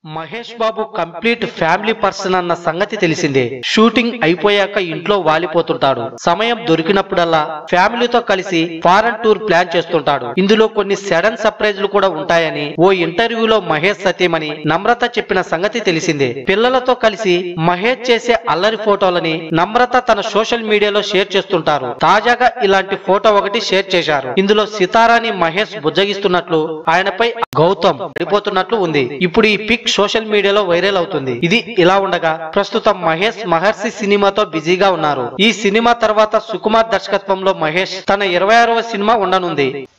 Mahesh Babu complete family person అన్న సంగతి తెలిసిందే షూటింగ్ అయిపోయాక ఇంట్లో వాలిపోతుంటాడు సమయం దొరికినప్పుడల్లా ఫ్యామిలీతో కలిసి ఫారెన్ టూర్ ప్లాన్ చేస్తుంటాడు ఇందులో కొన్ని సడన్ సర్ప్రైజ్లు కూడా ఉంటాయని ఓ ఇంటర్వ్యూలో మహేష్ సతీమణి నమ్రత చెప్పిన సంగతి తెలిసిందే పిల్లలతో కలిసి మహేష్ చేసే అల్లరి ఫోటోలని నమ్రత తన సోషల్ మీడియాలో షేర్ చేస్తుంటారు తాజాగా ఇలాంటి ఫోటో ఒకటి షేర్ చేశారు ఇందులో సితారాని మహేష్ బుజ్జగిస్తున్నట్లు ఆయనపై గౌతమ్ పడిపోతున్నట్లు ఉంది ఇప్పుడు ఈ పిక్ సోషల్ మీడియాలో వైరల్ అవుతుంది ఇది ఇలా ఉండగా ప్రస్తుతం మహేష్ మహర్షి సినిమాతో బిజీగా ఉన్నారు ఈ సినిమా తర్వాత సుకుమార్ దర్శకత్వంలో మహేష్ తన ఇరవై ఆరవ సినిమా ఉండనుంది